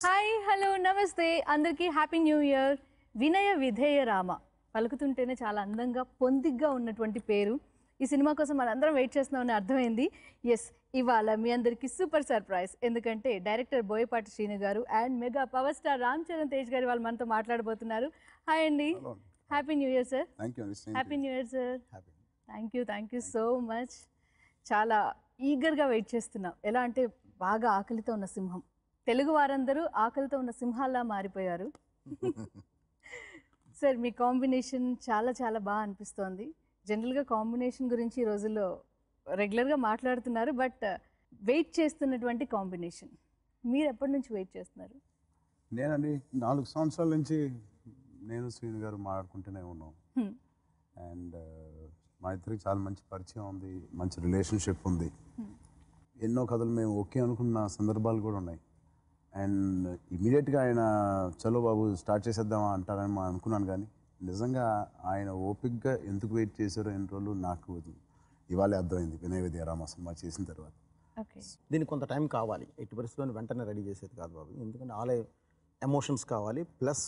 Hi hello నమస్తే అందరికీ happy new year వినయ విధేయ రామ పలుకుతుంటేనే చాలా అందంగా పొందిగ్గా ఉన్నటువంటి పేరు ఈ సినిమా కోసం మనందరం వెయిట్ చేస్తున్నామని అర్థమైంది ఎస్ ఇవాళ మీ అందరికీ సూపర్ సర్ప్రైజ్ ఎందుకంటే డైరెక్టర్ బోయపాటి శ్రీను గారు and mega power star Ram Charan Tej గారు వాళ్ళు మనతో మాట్లాడబోతున్నారు హాయ్ అండి happy new year sir thank you అండి happy new year sir thank you thank you so much చాలా ఈగర్గా వెయిట్ చేస్తున్నాం ఎలా అంటే బాగా ఆకలితో ఉన్న సింహం తెలుగు వారందరూ ఆకలితో ఉన్న సింహాల్లా మారిపోయారు సార్ మీ కాంబినేషన్ చాలా చాలా బాగా అనిపిస్తోంది జనరల్గా కాంబినేషన్ గురించి ఈ రోజుల్లో రెగ్యులర్గా మాట్లాడుతున్నారు బట్ వెయిట్ చేస్తున్నటువంటి కాంబినేషన్ మీరు ఎప్పటి నుంచి వెయిట్ చేస్తున్నారు నేనండి నాలుగు సంవత్సరాల నుంచి నేను శ్రీను గారు మాట్లాడుకుంటూనే ఉన్నాం Hmm. అండ్ మా ఇద్దరికి చాలా మంచి పరిచయం ఉంది మంచి రిలేషన్షిప్ ఉంది ఎన్నో కథలు మేము ఓకే అనుకున్న సందర్భాలు కూడా ఉన్నాయి అండ్ ఇమీడియట్గా ఆయన చలో బాబు స్టార్ట్ చేసేద్దామా అంటారని మా అనుకున్నాను కానీ నిజంగా ఆయన ఓపిక్గా ఎందుకు వెయిట్ చేశారో ఎన్ని రోజులు నాకు ఇవాళే అర్థమైంది వినయ విద్య రామ సినిమా చేసిన తర్వాత ఓకే దీనికి కొంత టైం కావాలి ఎట్టి పరిస్థితుల్లో వెంటనే రెడీ చేసేది కాదు బాబు ఎందుకంటే ఆలే ఎమోషన్స్ కావాలి ప్లస్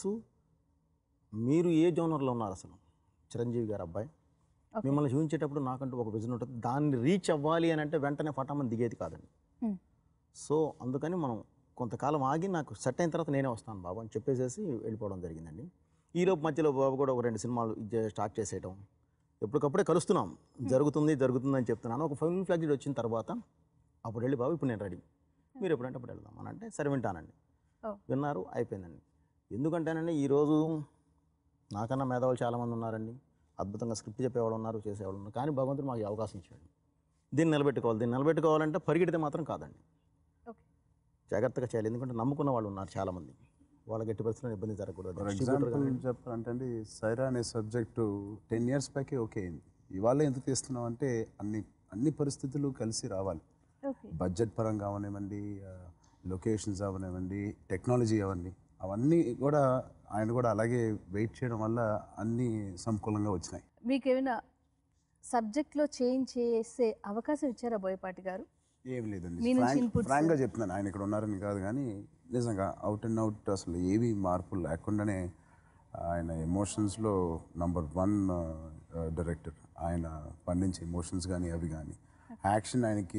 మీరు ఏ జోనర్లో ఉన్నారు అసలు చిరంజీవి గారు అబ్బాయి మిమ్మల్ని చూపించేటప్పుడు నాకంటూ ఒక విజన్ ఉంటుంది దాన్ని రీచ్ అవ్వాలి అని అంటే వెంటనే ఫటామని దిగేది కాదండి సో అందుకని మనం కొంతకాలం ఆగి నాకు సెట్ అయిన తర్వాత నేనే వస్తాను బాబు అని చెప్పేసేసి వెళ్ళిపోవడం జరిగిందండి ఈలోపు మధ్యలో బాబు కూడా ఒక రెండు సినిమాలు ఇచ్చే- స్టార్ట్ చేసేయడం ఎప్పటికప్పుడే కలుస్తున్నాం జరుగుతుంది జరుగుతుంది అని చెప్తున్నాను ఒక ఫుల్ ఫ్లాగ్జెడ్ వచ్చిన తర్వాత అప్పుడు వెళ్ళి బాబు ఇప్పుడు నేను రెడీ మీరు ఎప్పుడంటే అప్పుడు వెళ్దాం అని అంటే సరే వింటానండి ఓ విన్నారు అయిపోయిందండి ఎందుకంటేనండి ఈరోజు నాకన్నా మేధావులు చాలామంది ఉన్నారండి అద్భుతంగా స్క్రిప్ట్ చెప్పేవాళ్ళు ఉన్నారు చేసేవాళ్ళు ఉన్నారు కానీ భగవంతుడు మాకు ఈ అవకాశం ఇచ్చాడు దీన్ని నిలబెట్టుకోవాలి దీన్ని నిలబెట్టుకోవాలంటే పరిగెడితే మాత్రం కాదండి ఓకే జాగ్రత్తగా చేయాలి ఎందుకంటే నమ్ముకున్న వాళ్ళు ఉన్నారు చాలామంది వాళ్ళకి ఎట్టి పరిస్థితుల్లో ఇబ్బంది జరగకూడదు ఫర్ ఎగ్జాంపుల్ చెప్పాలంటే అండి సైరా అనే సబ్జెక్టు టెన్ ఇయర్స్ బ్యాకే ఓకే అయింది ఇవాళ ఎందుకు తీస్తున్నాం అంటే అన్ని అన్ని పరిస్థితులు కలిసి రావాలి ఓకే బడ్జెట్ పరంగా అవనివ్వండి లొకేషన్స్ అవనివ్వండి టెక్నాలజీ అవన్నీ అవన్నీ కూడా ఆయన కూడా అలాగే వెయిట్ చేయడం వల్ల అన్నీ సంకూలంగా వచ్చినాయి మీకు ఏమైనా సబ్జెక్ట్లో చేంజ్ చేసే అవకాశం ఇచ్చారా బోయపాటి గారు ఏం లేదండి మీ నుంచి ఫ్రాంక్ inputs? ఫ్రాంక్గా చెప్తున్నాను ఆయన ఇక్కడ ఉన్నారని కాదు కానీ నిజంగా అవుట్ అండ్ అవుట్ అసలు ఏవి మార్పులు లేకుండానే ఆయన ఎమోషన్స్లో నంబర్ వన్ డైరెక్టర్ ఆయన పండించే ఎమోషన్స్ కానీ అవి కానీ యాక్షన్ ఆయనకి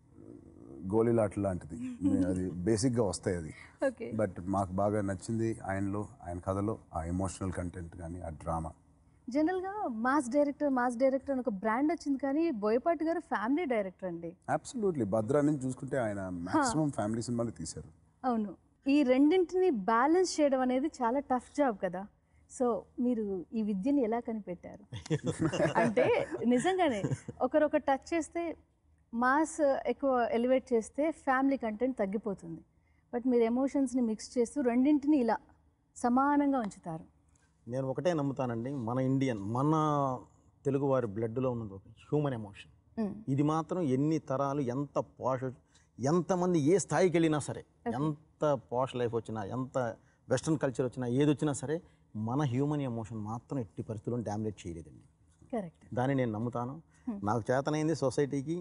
గోళీలాట లాంటిది అది బేసిక్గా వస్తాయి అది ఓకే బట్ మాకు బాగా నచ్చింది ఆయనలో ఆయన కథలో ఆ ఎమోషనల్ కంటెంట్ కానీ ఆ డ్రామా జనరల్గా మాస్ డైరెక్టర్ మాస్ డైరెక్టర్ అని ఒక బ్రాండ్ వచ్చింది కానీ బోయపాటి గారు ఫ్యామిలీ డైరెక్టర్ అండి అబ్సల్యూట్లీ భద్రా నుంచి చూసుకుంటే ఆయన మాక్సిమం ఫ్యామిలీ సినిమాలు తీశారు అవును ఈ రెండింటిని బ్యాలెన్స్ చేయడం అనేది చాలా టఫ్ జాబ్ కదా సో మీరు ఈ విద్యని ఎలా కనిపెట్టారు అంటే నిజంగానే ఒకరొక టచ్ చేస్తే మాస్ ఎక్కువ ఎలివేట్ చేస్తే ఫ్యామిలీ కంటెంట్ తగ్గిపోతుంది బట్ మీరు ఎమోషన్స్ని మిక్స్ చేస్తూ రెండింటిని ఇలా సమానంగా ఉంచుతారు నేను ఒకటే నమ్ముతానండి మన ఇండియన్ మన తెలుగు వారి బ్లడ్లో ఉన్నది ఒక హ్యూమన్ ఎమోషన్ ఇది మాత్రం ఎన్ని తరాలు ఎంత పాష్ ఎంతమంది ఏ స్థాయికి వెళ్ళినా సరే ఎంత పాష్ లైఫ్ వచ్చినా ఎంత వెస్ట్రన్ కల్చర్ వచ్చినా ఏది వచ్చినా సరే మన హ్యూమన్ ఎమోషన్ మాత్రం ఎట్టి పరిస్థితుల్లో డామినేట్ చేయలేదండి కరెక్ట్ దాన్ని నేను నమ్ముతాను నాకు చేతనైంది సొసైటీకి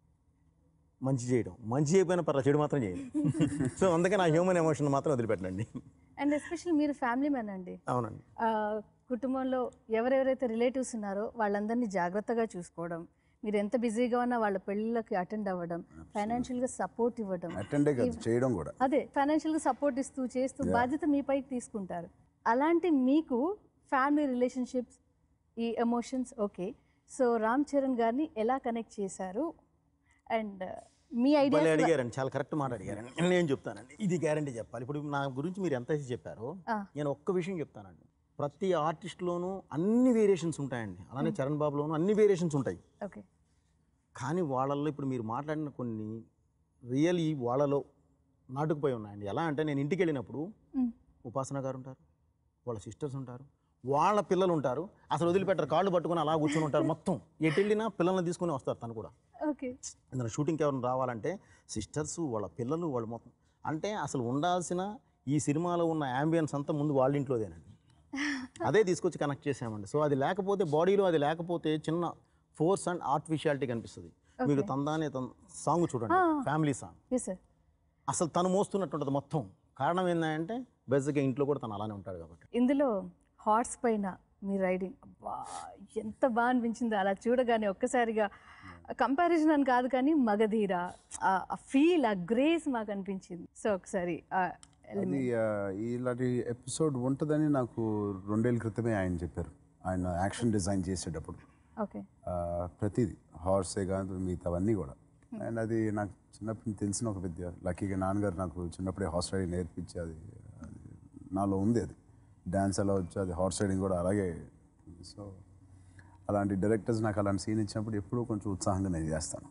మంచి చేయడం మంచి చేయకపోయినా పర్లేదు చెడు మాత్రం చేయను సో అందుకే నా హ్యూమన్ ఎమోషన్ మాత్రం వదిలిపెట్టండి అండ్ ఎస్పెషల్ మీరు ఫ్యామిలీ మ్యాన్ అండి అవునండి ఆ, కుటుంబంలో ఎవరెవరైతే రిలేటివ్స్ ఉన్నారో వాళ్ళందరినీ జాగ్రత్తగా చూసుకోవడం మీరు ఎంత బిజీగా ఉన్నా వాళ్ళ పెళ్ళిళ్ళకి అటెండ్ అవ్వడం ఫైనాన్షియల్గా సపోర్ట్ ఇవ్వడం అటెండే కాదు చేయడం కూడా అదే ఫైనాన్షియల్గా సపోర్ట్ ఇస్తూ చేస్తూ బాధ్యత మీ పైకి తీసుకుంటారు అలాంటి మీకు ఫ్యామిలీ రిలేషన్షిప్స్ ఈ emotions okay so Ram Charan గారిని ఎలా కనెక్ట్ చేశారు అండ్ మీ ఐడియా భలే అడిగారండి చాలా కరెక్ట్ మాట అడిగారండి నేను చెప్తానండి ఇది గ్యారంటీ చెప్పాలి ఇప్పుడు నా గురించి మీరు ఎంత అయితే చెప్పారో నేను ఒక్క విషయం చెప్తానండి ప్రతి ఆర్టిస్ట్లోనూ అన్ని వేరియేషన్స్ ఉంటాయండి అలానే చరణ్ బాబులోనూ అన్ని వేరియేషన్స్ ఉంటాయి ఓకే కానీ వాళ్ళల్లో ఇప్పుడు మీరు మాట్లాడిన కొన్ని రియల్ ఈ వాళ్ళలో నాటుకుపోయి ఉన్నాయండి ఎలా అంటే నేను ఇంటికి వెళ్ళినప్పుడు ఉపాసన గారు ఉంటారు వాళ్ళ సిస్టర్స్ ఉంటారు వాళ్ళ పిల్లలు ఉంటారు అసలు వదిలిపెట్టారు కాళ్ళు పట్టుకొని అలా కూర్చొని ఉంటారు మొత్తం ఎటు వెళ్ళినా పిల్లల్ని తీసుకొని వస్తారు తను కూడా ఓకే ఏదైనా షూటింగ్కి ఎవరైనా రావాలంటే సిస్టర్స్ వాళ్ళ పిల్లలు వాళ్ళు మొత్తం అంటే అసలు ఉండాల్సిన ఈ సినిమాలో ఉన్న యాంబియన్స్ అంతా ముందు వాళ్ళ ఇంట్లోదేనండి అదే తీసుకొచ్చి కనెక్ట్ చేసామండి సో అది లేకపోతే బాడీలో అది లేకపోతే చిన్న ఫోర్స్ అండ్ ఆర్టిఫిషియాలిటీ కనిపిస్తుంది మీరు తందానే తన సాంగ్ చూడండి ఫ్యామిలీ సాంగ్ ఎస్ సార్ అసలు తను మోస్తున్నట్టు ఉంటుంది మొత్తం కారణం ఏంటంటే బేసిక్గా ఇంట్లో కూడా తను అలానే ఉంటాడు కాబట్టి ఇందులో హార్స్ పైన మీ రైడింగ్ అబ్బా ఎంత బాగా అనిపించిందో అలా చూడగానే ఒక్కసారిగా కంపారిజన్ అని కాదు కానీ మగధీర ఆ ఫీల్ ఆ గ్రేస్ మాకు అనిపించింది సో ఒకసారి ఆ అది ఆ, ఇలాంటి ఎపిసోడ్ ఉంటుందని నాకు రెండేళ్ళ క్రితమే ఆయన చెప్పారు ఆయన యాక్షన్ డిజైన్ చేసేటప్పుడు ఓకే ఆ, ప్రతిదీ హార్సే కాదు మిగతావన్నీ కూడా అండ్ అది నాకు చిన్నప్పటి నుంచి తెలిసిన ఒక విద్య లక్కీగా నాన్నగారు నాకు చిన్నప్పుడే హార్స్ రైడింగ్ నేర్పించి అది అది నాలో ఉంది అది డ్యాన్స్ ఎలా వచ్చి అది హార్స్ రైడింగ్ కూడా అలాగే సో అలాంటి డైరెక్టర్స్ నాకు అలాంటి సీన్ ఇచ్చినప్పుడు ఎప్పుడూ కొంచెం ఉత్సాహంగా నేను చేస్తాను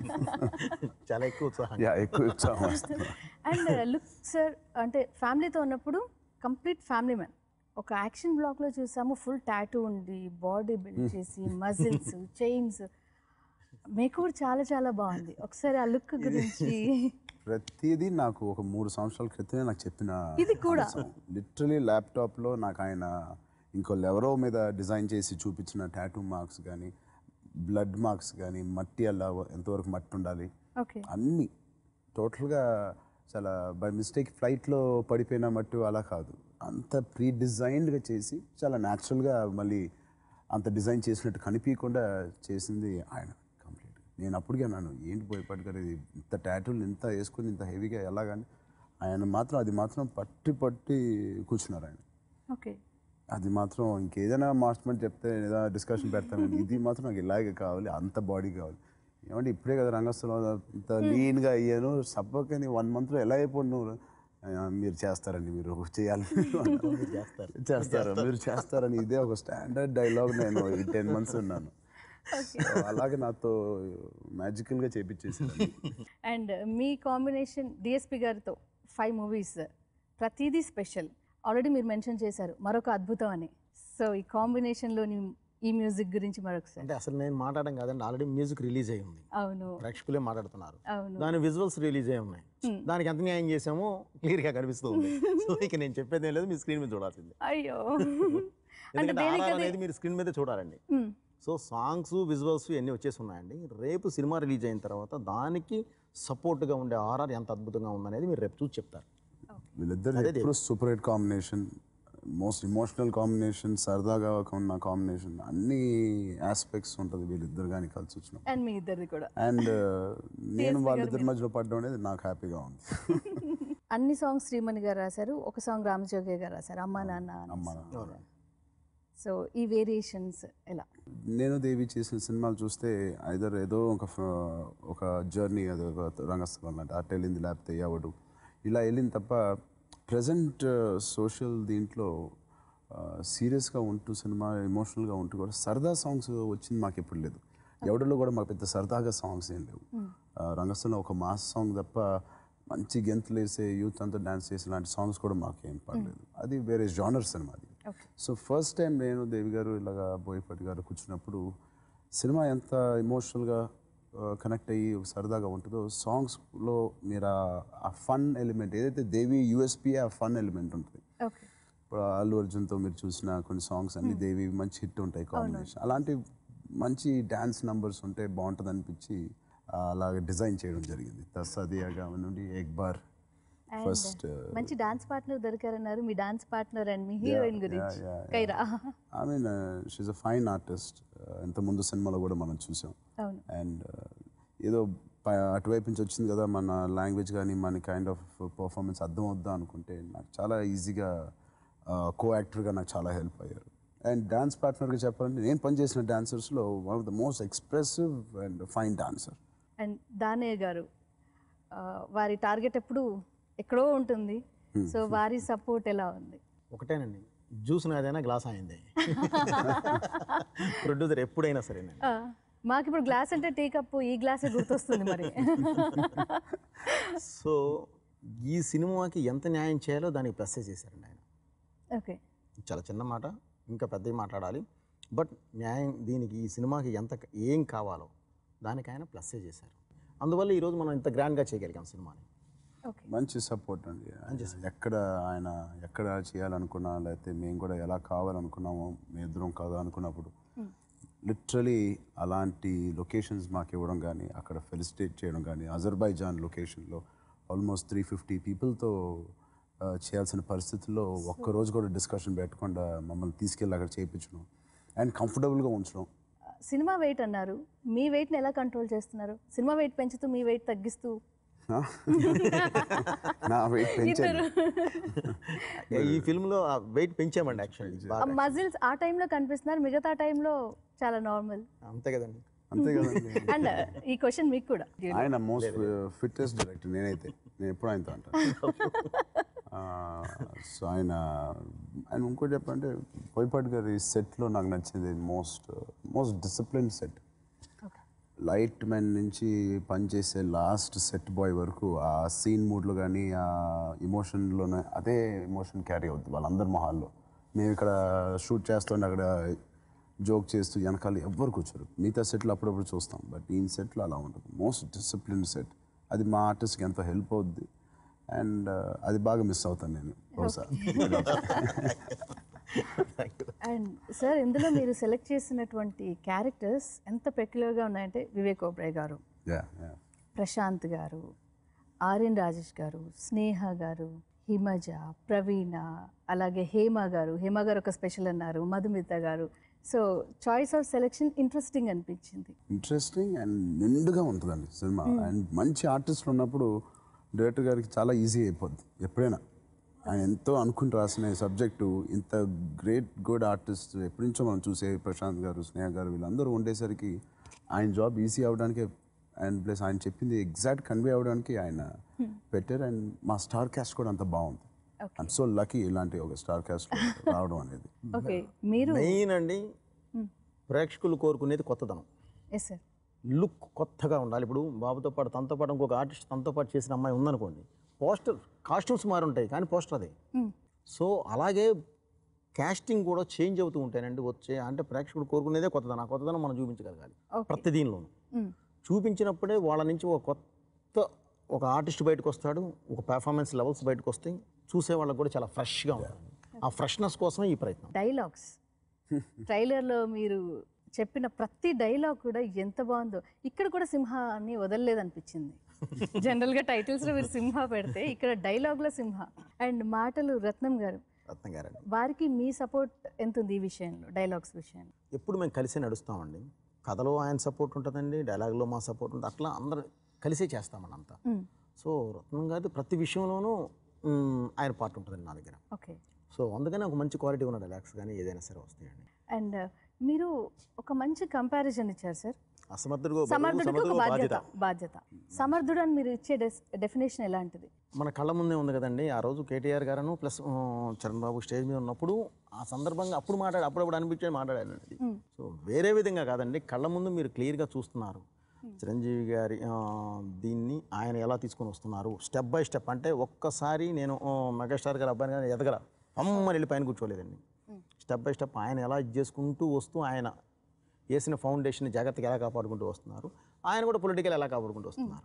చాలా ఎక్కువ ఉత్సాహం యా ఎక్కువ ఉత్సాహం వస్తుంది అండ్ లుక్ సార్ అంటే ఫ్యామిలీతో ఉన్నప్పుడు కంప్లీట్ ఫ్యామిలీ మ్యాన్ ఒక యాక్షన్ బ్లాక్లో చూసాము ఫుల్ టాటూ ఉండి బాడీ బిల్డ్ చేసి మజిల్స్ చైన్స్ మీకు కూడా చాలా చాలా బాగుంది ఒకసారి ఆ లుక్ గురించి ప్రతిదీ నాకు ఒక మూడు సంవత్సరాల క్రితమే నాకు చెప్పిన ఇది కూడా? లిటరలీ ల్యాప్టాప్లో నాకు ఆయన ఇంకోళ్ళు ఎవరో మీద డిజైన్ చేసి చూపించిన టాటూ మార్క్స్ కానీ బ్లడ్ మార్క్స్ కానీ మట్టి అలా ఎంతవరకు మట్టి ఉండాలి ఓకే అన్నీ టోటల్గా చాలా బై మిస్టేక్ ఫ్లైట్లో పడిపోయిన మట్టు అలా కాదు అంత ప్రీ డిజైన్డ్గా చేసి చాలా న్యాచురల్గా మళ్ళీ అంత డిజైన్ చేసినట్టు కనిపించకుండా చేసింది ఆయన కంప్లీట్ నేను అప్పటికే అన్నాను ఏంటి పోయేపాటి గారు ఇది ఇంత టాటూలు ఇంత వేసుకుని ఇంత హెవీగా ఎలాగని ఆయన మాత్రం అది మాత్రం పట్టి పట్టి కూర్చున్నారు ఆయన ఓకే అది మాత్రం ఇంకేదైనా మార్చమని చెప్తే ఏదైనా డిస్కషన్ పెడతాను ఇది మాత్రం నాకు ఇలాగే కావాలి అంత బాడీ కావాలి ఏమంటే ఇప్పుడే కదా రంగస్థలం ఇంత లీన్గా అయ్యాను సబ్బకని వన్ మంత్లో ఎలా అయిపోయి నువ్వు ఆ, మీరు చేస్తారండి మీరు చేయాలి చేస్తారు చేస్తారు మీరు చేస్తారని ఇదే ఒక స్టాండర్డ్ డైలాగ్ నేను ఈ టెన్ మంత్స్ ఉన్నాను So, అలాగే నాతో మ్యాజికల్గా చేపించేసాను అండ్ మీ కాంబినేషన్ డిఎస్పి గారితో ఫైవ్ మూవీస్ ప్రతిదీ స్పెషల్ ఆల్రెడీ మీరు మెన్షన్ చేశారు మరొక అద్భుతం అని సో ఈ కాంబినేషన్లోని ఈ మ్యూజిక్ గురించి మరొకసారి అంటే అసలు నేను మాట్లాడడం కాదండి ఆల్రెడీ మ్యూజిక్ రిలీజ్ అయి ఉంది అవును ప్రేక్షకులే మాట్లాడుతున్నారు అవును దాని విజువల్స్ రిలీజ్ అయి ఉన్నాయి దానికి ఎంత న్యాయం చేసామో క్లియర్గా కనిపిస్తుంది సో ఇక నేను చెప్పేది ఏం లేదు మీ స్క్రీన్ మీద చూడాల్సిందే అయ్యో ఎందుకంటే ఆర్ఆర్ అనేది మీరు స్క్రీన్ మీద చూడాలండి Hmm. సో సాంగ్స్ విజువల్స్ ఇవన్నీ వచ్చేసి ఉన్నాయండి రేపు సినిమా రిలీజ్ అయిన తర్వాత దానికి సపోర్ట్గా ఉండే ఆర్ఆర్ ఎంత అద్భుతంగా ఉందనేది మీరు రేపు చూసి చెప్తారు వీళ్ళిద్దరు ఎప్పుడు super hit combination most emotional combination సరదాగా ఉన్న కాంబినేషన్ అన్ని ఆస్పెక్ట్స్ ఉంటుంది వీళ్ళిద్దరు కానీ కలిసి వచ్చినప్పుడు అండ్ మీ ఇద్దరిది కూడా అండ్ నేను వాళ్ళిద్దరి మధ్యలో పడడం అనేది నాకు హ్యాపీగా ఉంది అన్ని సాంగ్స్ శ్రీమణి గారు రాశారు ఒక సాంగ్ రామజోగే గారు రాశారు అమ్మా నాన్న అనే అమ్మ song. సో ఈ వేరియేషన్స్ ఎలా నేను దేవి చేసిన సినిమాలు చూస్తే ఐదర్ ఏదో ఒక ఫ- ఒక జర్నీ అది ఒక రంగస్థలం లాంటి అటు వెళ్ళింది లేకపోతే ఎవడు ఇలా వెళ్ళింది తప్ప ప్రజెంట్ సోషల్ దీంట్లో సీరియస్గా ఉంటూ సినిమా ఎమోషనల్గా ఉంటూ కూడా సరదా సాంగ్స్ వచ్చింది మాకు ఎప్పుడు లేదు ఎవడలో కూడా మాకు పెద్ద సరదాగా సాంగ్స్ ఏం లేవు ఆ, రంగస్థలం ఒక మాస్ సాంగ్ తప్ప మంచి గెంతులు వేసే యూత్ అంతా డాన్స్ చేసే లాంటి సాంగ్స్ కూడా మాకు ఏం పడలేదు అది వేరే జానర్ సినిమా అది ఓకే సో ఫస్ట్ టైం నేను దేవి గారు ఇలాగా బోయపాటి గారు కూర్చున్నప్పుడు సినిమా ఎంత ఎమోషనల్గా కనెక్ట్ అయ్యి ఒక సరదాగా ఉంటుందో సాంగ్స్లో మీరు ఆ- ఆ ఫన్ ఎలిమెంట్ ఏదైతే దేవి యూఎస్పీ ఆ ఫన్ ఎలిమెంట్ ఉంటుంది ఓకే ఇప్పుడు అల్లు అర్జున్తో మీరు చూసిన కొన్ని సాంగ్స్ అన్ని దేవి మంచి హిట్ ఉంటాయి కాంబినేషన్ అలాంటి మంచి డ్యాన్స్ నంబర్స్ ఉంటే బాగుంటుంది అనిపించి ఆ, అలాగే డిజైన్ చేయడం జరిగింది తస్సదియాగా నుండి ఎక్ బార్ ఫస్ట్ మంచి డాన్స్ పార్ట్నర్ దొరికారన్నారు మీ డాన్స్ పార్ట్నర్ అండ్ మీ హీరోయిన్ గురించి yeah, yeah. Kiara I mean she's a fine artist ఇంత ముందు సినిమాలో కూడా మనం చూసాం అవును అండ్ ఏదో ప- అటువైపు నుంచి వచ్చింది కదా మన లాంగ్వేజ్ కానీ మన కైండ్ ఆఫ్ పర్ఫార్మెన్స్ అర్థం అవుద్దాం అనుకుంటే నాకు చాలా ఈజీగా కో యాక్టర్గా నాకు చాలా హెల్ప్ అయ్యారు అండ్ డాన్స్ పార్ట్నర్గా చెప్పాలంటే నేను పనిచేసిన డాన్సర్స్లో one of the most expressive and fine dancer and Danayya గారు ఆ, వారి టార్గెట్ ఎప్పుడు ఎక్కడో ఉంటుంది సో వారి సపోర్ట్ ఎలా ఉంది ఒకటేనండి జ్యూస్ నాదైనా గ్లాస్ అయింది ప్రొడ్యూసర్ ఎప్పుడైనా సరేనండి ఆ, మాకు ఇప్పుడు గ్లాస్ అంటే టీ కప్పు ఈ గ్లాసే గుర్తొస్తుంది మరి సో ఈ సినిమాకి ఎంత న్యాయం చేయాలో దానికి ప్లస్ చేశారండి ఆయన ఓకే చాలా చిన్న మాట ఇంకా పెద్దవి మాట్లాడాలి బట్ న్యాయం దీనికి ఈ సినిమాకి ఎంత ఏం కావాలో దానికి ఆయన ప్లస్ చేశారు అందువల్ల ఈరోజు మనం ఇంత గ్రాండ్గా చేయగలిగాం సినిమాని ఓకే మంచి సపోర్ట్ అండి ఎక్కడ ఆయన ఎక్కడ చేయాలనుకున్నా లేకపోతే మేము కూడా ఎలా కావాలనుకున్నామో మేము ఇద్దరం కాదు అనుకున్నప్పుడు లిటరలీ అలాంటి లొకేషన్స్ మాకు ఇవ్వడం కానీ అక్కడ ఫెలిసిటేట్ చేయడం కానీ అజర్బైజాన్ లొకేషన్లో ఆల్మోస్ట్ త్రీ ఫిఫ్టీ పీపుల్తో ఆ, చేయాల్సిన పరిస్థితుల్లో ఒక్క రోజు కూడా డిస్కషన్ పెట్టకుండా మమ్మల్ని తీసుకెళ్ళి అక్కడ చేయించడం అండ్ కంఫర్టబుల్గా ఉంచడం సినిమా వెయిట్ అన్నారు మీ వెయిట్ని ఎలా కంట్రోల్ చేస్తున్నారు సినిమా వెయిట్ పెంచుతూ మీ వెయిట్ తగ్గిస్తూ ఆ? నా వెయిట్ పెంచాను ఈ ఫిల్మ్లో వెయిట్ పెంచామండి యాక్చువల్లీ బాగా మజిల్స్ ఆ టైంలో కనిపిస్తున్నారు మిగతా టైంలో చాలా నార్మల్ అంతే కదండి అంతే కదండి అండ్ ఈ క్వశ్చన్ మీకు కూడా ఆయన మోస్ట్ ఫిట్టెస్ట్ డైరెక్టర్ నేనైతే నేను ఎప్పుడు ఆయనతో అంటాను సో ఆయన ఆయన ఇంకోటి చెప్పంటే పోయిపాటి గారి సెట్లో నాకు నచ్చింది most most discipline set light man నుంచి పనిచేసే లాస్ట్ సెట్ బాయ్ వరకు ఆ సీన్ మూడ్లో కానీ ఆ ఇమోషన్లోనే అదే ఇమోషన్ క్యారీ అవుతుంది వాళ్ళందరి మొహాల్లో మేము ఇక్కడ షూట్ చేస్తుంటే అక్కడ జోక్ చేస్తూ వెనకాల ఎవ్వరు కూర్చోరు మిగతా సెట్లు అప్పుడప్పుడు చూస్తాం బట్ ఈ సెట్లో అలా ఉంటుంది మోస్ట్ డిసిప్లిన్ సెట్ అది మా ఆర్టిస్ట్కి ఎంతో హెల్ప్ అవుద్ది అండ్ అది బాగా మిస్ అవుతాను నేను బహుశా అండ్ సార్ ఇందులో మీరు సెలెక్ట్ చేసినటువంటి క్యారెక్టర్స్ ఎంత పెక్యులర్గా ఉన్నాయంటే వివేక్ ఓబ్రాయ్ గారు యా యా ప్రశాంత్ గారు ఆర్యన్ రాజేష్ గారు స్నేహ గారు హిమజ ప్రవీణ అలాగే హేమ గారు హేమ గారు ఒక స్పెషల్ అన్నారు మధుమిత గారు so choice of selection interesting అనిపించింది ఇంట్రెస్టింగ్ అండ్ నిండుగా ఉంటుందండి సినిమా అండ్ మంచి ఆర్టిస్టులు ఉన్నప్పుడు డైరెక్టర్ గారికి చాలా ఈజీ అయిపోద్ది ఎప్పుడైనా ఆయన ఎంతో అనుకుని రాసిన సబ్జెక్టు ఇంత గ్రేట్ గుడ్ ఆర్టిస్ట్ ఎప్పటి నుంచో మనం చూసే ప్రశాంత్ గారు స్నేహ గారు వీళ్ళందరూ ఉండేసరికి ఆయన జాబ్ ఈజీ అవడానికి అండ్ ప్లస్ ఆయన చెప్పింది ఎగ్జాక్ట్ కన్వే అవ్వడానికి ఆయన పెట్టారు అండ్ మా స్టార్ క్యాస్ట్ కూడా అంత బాగుంది ఐఎమ్ సో లక్కీ ఇలాంటి ఒక స్టార్ క్యాస్ట్ రావడం అనేది ఓకే మీరు మెయిన్ అండి ప్రేక్షకులు కోరుకునేది కొత్తదనం ఎస్ సార్ లుక్ కొత్తగా ఉండాలి ఇప్పుడు బాబుతో పాటు తనతో పాటు ఇంకొక ఆర్టిస్ట్ తనతో పాటు చేసిన అమ్మాయి ఉందనుకోండి పోస్టర్ కాస్ట్యూమ్స్ మారి ఉంటాయి కానీ పోస్టర్ అదే సో అలాగే కాస్టింగ్ కూడా చేంజ్ అవుతూ ఉంటాయండి వచ్చే అంటే ప్రేక్షకుడు కోరుకునేదే కొత్తదనం ఆ కొత్తదనం మనం చూపించగలగాలి Okay. ప్రతి దీనిలోనూ చూపించినప్పుడే వాళ్ళ నుంచి ఒక కొత్త ఒక ఆర్టిస్ట్ బయటకు వస్తాడు ఒక పెర్ఫార్మెన్స్ లెవెల్స్ బయటకు వస్తాయి చూసే వాళ్ళకి కూడా చాలా ఫ్రెష్గా ఉంటుంది ఆ ఫ్రెష్నెస్ కోసమే ఈ ప్రయత్నం డైలాగ్స్ ట్రైలర్లో మీరు చెప్పిన ప్రతి డైలాగ్ కూడా ఎంత బాగుందో ఇక్కడ కూడా సింహాన్ని వదలలేదనిపించింది జనరల్గా టైటిల్స్లో మీరు సింహ పెడితే ఇక్కడ డైలాగ్లో సింహ అండ్ మాటలు రత్నం గారు రత్నం గారండి వారికి మీ సపోర్ట్ ఎంత ఉంది ఈ విషయంలో డైలాగ్స్ విషయంలో ఎప్పుడు మేము కలిసే నడుస్తామండి కథలో ఆయన సపోర్ట్ ఉంటుందండి డైలాగ్లో మా సపోర్ట్ ఉంటుంది అట్లా అందరం కలిసే చేస్తామండి అంతా సో రత్నం గారి ప్రతి విషయంలోనూ మ్, ఆయన పార్ట్ ఉంటుందండి నా దగ్గర ఓకే సో అందుకనే ఒక మంచి క్వాలిటీ ఉన్న డైలాగ్స్ కానీ ఏదైనా సరే వస్తాయండి అండ్ మీరు ఒక మంచి కంపారిజన్ ఇచ్చారు సార్ అసమర్థుడు బదులు సమర్థుడికి ఒక సమర్థుడు బాధ్యత బాధ్యత బాధ్యత సమర్థుడు అని మీరు ఇచ్చే డెఫినేషన్ ఎలాంటిది మన కళ్ళ ముందే ఉంది కదండి ఆ రోజు కేటీఆర్ గారు ప్లస్ చరణ్ బాబు స్టేజ్ మీద ఉన్నప్పుడు ఆ సందర్భంగా అప్పుడు మాట్లాడి అప్పుడప్పుడు అనిపించేది మాట్లాడాను అది సో వేరే విధంగా కాదండి కళ్ళ ముందు మీరు క్లియర్గా చూస్తున్నారు చిరంజీవి గారి ఆ, దీన్ని ఆయన ఎలా తీసుకొని వస్తున్నారు స్టెప్ బై స్టెప్ అంటే ఒక్కసారి నేను ఆ, మెగాస్టార్ గారి అబ్బాయిని కానీ ఎదగల అమ్మని వెళ్ళి పైన కూర్చోలేదండి స్టెప్ బై స్టెప్ ఆయన ఎలా ఇది చేసుకుంటూ వస్తూ ఆయన వేసిన ఫౌండేషన్ జాగ్రత్తగా ఎలా కాపాడుకుంటూ వస్తున్నారు ఆయన కూడా పొలిటికల్ ఎలా కాపాడుకుంటూ వస్తున్నారు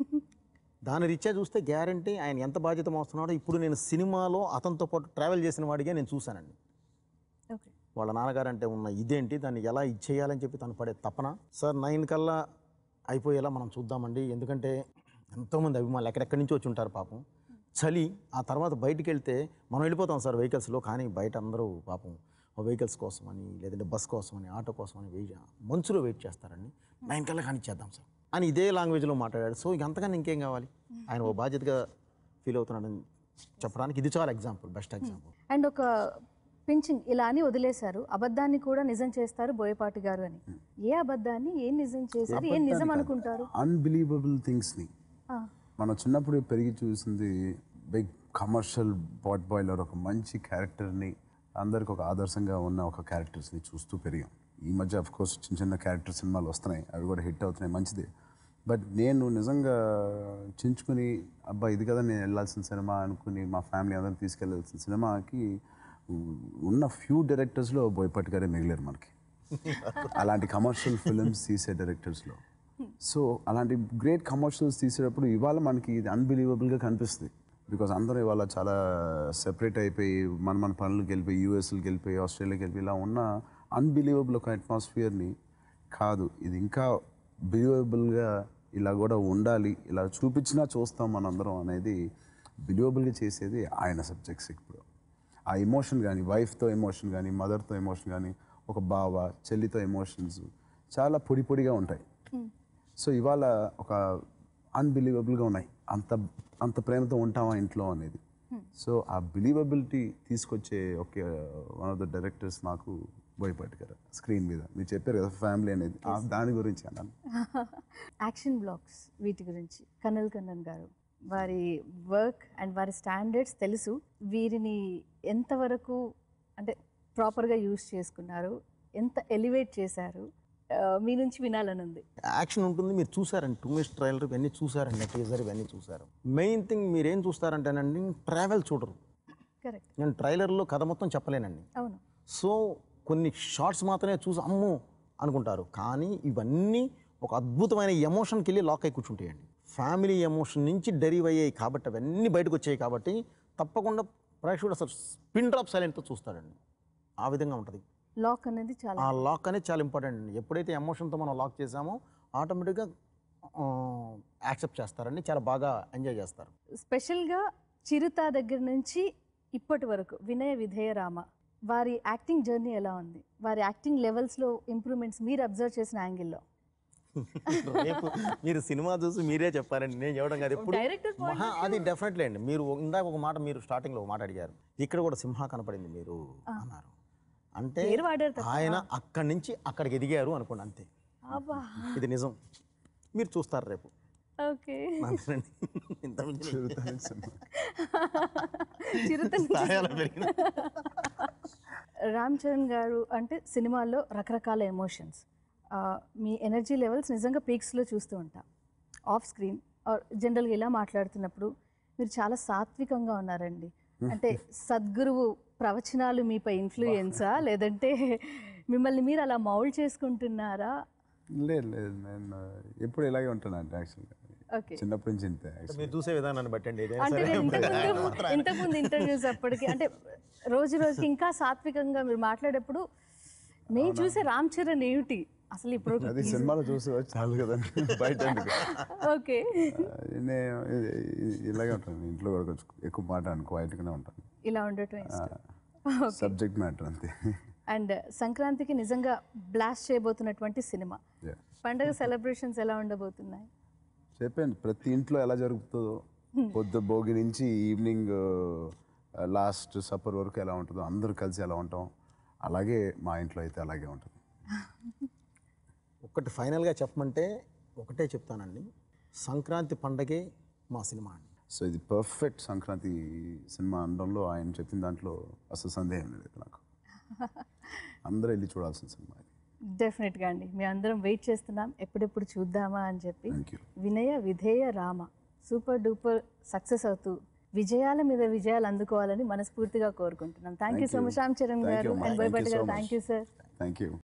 దాని రీత్యా చూస్తే గ్యారంటీ ఆయన ఎంత బాధ్యత మోస్తున్నాడో ఇప్పుడు నేను సినిమాలో అతనితో పాటు ట్రావెల్ చేసిన వాడిగా నేను చూశానండి ఓకే వాళ్ళ నాన్నగారు అంటే ఉన్న ఇదేంటి దాన్ని ఎలా ఇది చేయాలని చెప్పి తను పడే తపన సార్ నైన్ కల్లా అయిపోయేలా మనం చూద్దామండి ఎందుకంటే ఎంతోమంది అభిమానులు ఎక్కడెక్కడి నుంచి వచ్చి ఉంటారు పాపం చలి ఆ తర్వాత బయటికి వెళ్తే మనం వెళ్ళిపోతాం సార్ వెహికల్స్లో కానీ బయట అందరూ పాపం వెహికల్స్ కోసమని లేదంటే బస్ కోసమని ఆటో కోసమని వెయిట్ మంచులో వెయిట్ చేస్తారండి నైన్ కల్లా కానిచ్చేద్దాం సార్ అని ఇదే లాంగ్వేజ్లో మాట్లాడాడు సో ఇక అంతకన్నా ఇంకేం కావాలి ఆయన ఓ బాధ్యతగా ఫీల్ అవుతున్నాడని చెప్పడానికి ఇది చాలా ఎగ్జాంపుల్ బెస్ట్ ఎగ్జాంపుల్ అండ్ ఒక పించింగ్ ఇలా అని వదిలేశారు అబద్ధాన్ని కూడా నిజం చేస్తారు బోయపాటి గారు అని ఏ అబద్ధాన్ని ఏం నిజం చేశారు ఏం నిజం అనుకుంటారు అన్బిలీవబుల్ థింగ్స్ని ఆ, మనం చిన్నప్పుడు పెరిగి చూసింది బిగ్ కమర్షియల్ బాట్ బాయిలర్ ఒక మంచి క్యారెక్టర్ని అందరికి ఒక ఆదర్శంగా ఉన్న ఒక క్యారెక్టర్స్ని చూస్తూ పెరిగాం ఈ మధ్య అఫ్ కోర్స్ చిన్న చిన్న క్యారెక్టర్ సినిమాలు వస్తున్నాయి అవి కూడా హిట్ అవుతున్నాయి మంచిదే బట్ నేను నిజంగా చించుకుని అబ్బా ఇది కదా నేను వెళ్ళాల్సిన సినిమా అనుకుని మా ఫ్యామిలీ అందరిని తీసుకెళ్ళాల్సిన సినిమాకి ఉన్న ఫ్యూ డైరెక్టర్స్లో బోయపాటి గారే మిగిలారు మనకి అలాంటి కమర్షియల్ ఫిల్మ్స్ తీసే డైరెక్టర్స్లో సో అలాంటి గ్రేట్ కమర్షియల్స్ తీసేటప్పుడు ఇవాళ మనకి ఇది అన్బిలీవబుల్గా కనిపిస్తుంది బికాస్ అందరూ ఇవాళ చాలా సెపరేట్ అయిపోయి మన మన పనులకు వెళ్ళిపోయి యూఎస్కి వెళ్ళిపోయి ఆస్ట్రేలియాకి వెళ్ళిపోయి ఇలా ఉన్న అన్బిలీవబుల్ ఒక అట్మాస్ఫియర్ని కాదు ఇది ఇంకా బిలీవబుల్గా ఇలా కూడా ఉండాలి ఇలా చూపించినా చూస్తాం మనందరం అనేది బిలీవబుల్గా చేసేది ఆయన సబ్జెక్ట్స్ ఇప్పుడు ఆ ఎమోషన్ కానీ వైఫ్తో ఎమోషన్ కానీ మదర్తో ఎమోషన్ కానీ ఒక బావ చెల్లితో ఎమోషన్స్ చాలా పొడి పొడిగా ఉంటాయి సో ఇవాళ ఒక అన్బిలీవబుల్గా ఉన్నాయి అంత అంత ప్రేమతో ఉంటామా ఇంట్లో అనేది సో ఆ బిలీవబిలిటీ తీసుకొచ్చే ఒక వన్ ఆఫ్ ద డైరెక్టర్స్ నాకు బోయపాటి గారు స్క్రీన్ మీద మీరు చెప్పారు కదా ఫ్యామిలీ అనేది ఆ దాని గురించి అన్నాను యాక్షన్ బ్లాగ్స్ వీటి గురించి కన్నల్ కన్నన్ గారు వారి వర్క్ అండ్ వారి స్టాండర్డ్స్ తెలుసు వీరిని ఎంతవరకు అంటే ప్రాపర్గా యూస్ చేసుకున్నారు ఎంత ఎలివేట్ చేశారు ఆ, మీ నుంచి వినాలని ఉంది యాక్షన్ ఉంటుంది మీరు చూసారండి టూ మినిట్స్ ట్రైలర్ ఇవన్నీ చూసారండి టీజర్ ఇవన్నీ చూసారు మెయిన్ థింగ్ మీరు ఏం చూస్తారంటేనండి ట్రావెల్ చూడరు కరెక్ట్ నేను ట్రైలర్లో కథ మొత్తం చెప్పలేనండి అవును సో కొన్ని షార్ట్స్ మాత్రమే చూసి అమ్మో అనుకుంటారు కానీ ఇవన్నీ ఒక అద్భుతమైన ఎమోషన్కి వెళ్ళి లాక్ అయి కూర్చుంటాయండి ఫ్యామిలీ ఎమోషన్ నుంచి డెరివ్ అయ్యాయి కాబట్టి అవన్నీ బయటకు వచ్చాయి కాబట్టి తప్పకుండా ప్రేక్షకుడు అసలు స్పిన్ డ్రాప్ సైలెంట్తో చూస్తాడండి ఆ విధంగా ఉంటుంది లాక్ అనేది చాలా ఆ లాక్ అనేది చాలా ఇంపార్టెంట్ అండి ఎప్పుడైతే ఎమోషన్తో మనం లాక్ చేసామో ఆటోమేటిక్గా యాక్సెప్ట్ చేస్తారండి చాలా బాగా ఎంజాయ్ చేస్తారు స్పెషల్గా చిరుత దగ్గర నుంచి ఇప్పటి వరకు వినయ విధేయ రామ వారి యాక్టింగ్ జర్నీ ఎలా ఉంది వారి యాక్టింగ్ లెవెల్స్లో ఇంప్రూవ్మెంట్స్ మీరు అబ్జర్వ్ చేసిన యాంగిల్లో రేపు మీరు సినిమా చూసి మీరే చెప్పారండి నేను చెప్పడం కాదు ఎప్పుడు డైరెక్టర్ మహా అది డెఫినెట్లీ అండి మీరు ఇందాక ఒక మాట మీరు స్టార్టింగ్లో ఒక మాట అడిగారు ఇక్కడ కూడా సింహ కనపడింది మీరు అన్నారు అంటే పేరు వాడారు తప్ప. ఆయన అక్కడి నుంచి అక్కడికి ఎదిగారు అనుకోండి అంతే అబ్బా ఇది నిజం మీరు చూస్తారు రేపు ఓకే అంతేనండి ఇంత మించి చిరుత స్థాయిలో పెరిగిన రామ్ చరణ్ గారు అంటే సినిమాల్లో రకరకాల ఎమోషన్స్ మీ ఎనర్జీ లెవెల్స్ నిజంగా పీక్స్లో చూస్తూ ఉంటాం ఆఫ్ స్క్రీన్ జనరల్గా ఇలా మాట్లాడుతున్నప్పుడు మీరు చాలా సాత్వికంగా ఉన్నారండి అంటే సద్గురువు ప్రవచనాలు మీపై ఇన్ఫ్లుయెన్సా లేదంటే మిమ్మల్ని మీరు అలా మౌల్డ్ చేసుకుంటున్నారా లేదు లేదు నేను ఎప్పుడు ఇలాగే ఉంటాను అంటే యాక్చువల్గా ఓకే చిన్నప్పటి నుంచి ఇంతే actually. మీరు చూసే విధానాన్ని బట్టండి ఏదైనా అంటే సరే నేను ఇంతకుముందు ఇంతకుముందు ఇంటర్వ్యూస్ అప్పటికి అంటే రోజు రోజుకి ఇంకా సాత్వికంగా మీరు మాట్లాడేప్పుడు మేము చూసే రామ్ చరణ్ ఏమిటి అసలు ఇప్పుడు అది సినిమాలో చూసి వచ్చి చాలు కదండి బయట ఎందుకు? ఓకే ఆ, నేను ఇది- ఇది- ఇలాగే ఉంటాను ఇంట్లో కూడా కొంచెం ఎక్కువ మాట క్వైట్గానే ఉంటాను ఇలా ఉండటం ఇష్టం సబ్జెక్ట్ మ్యాటర్ అంతే అండ్ సంక్రాంతికి నిజంగా బ్లాస్ట్ చేయబోతున్నటువంటి సినిమా Yeah. పండగ సెలబ్రేషన్స్ ఎలా ఉండబోతున్నాయి చెప్పాను ప్రతి ఇంట్లో ఎలా జరుగుతుందో పొద్దు భోగి నుంచి ఈవినింగ్ లాస్ట్ సప్పర్ వరకు ఎలా ఉంటుందో అందరూ కలిసి ఎలా ఉంటాం అలాగే మా ఇంట్లో అయితే అలాగే ఉంటుంది ఒకటి ఫైనల్గా చెప్పమంటే ఒకటే చెప్తానండి సంక్రాంతి పండగే మా సినిమా అండి సో ఇది పర్ఫెక్ట్ సంక్రాంతి సినిమా అనడంలో ఆయన చెప్పిన దాంట్లో అసలు సందేహం లేదు నాకు అందరూ వెళ్ళి చూడాల్సిన సినిమా ఇది డెఫినెట్గా అండి మేము అందరం వెయిట్ చేస్తున్నాం ఎప్పుడెప్పుడు చూద్దామా అని చెప్పి thank you Vinaya Vidheya Rama super duper success అవుతూ విజయాల మీద విజయాలు అందుకోవాలని మనస్ఫూర్తిగా కోరుకుంటున్నాం thank you so much Ram Charan Thank గారు you, ma'am. And Thank you Boyapati గారు so thank much. You sir thank you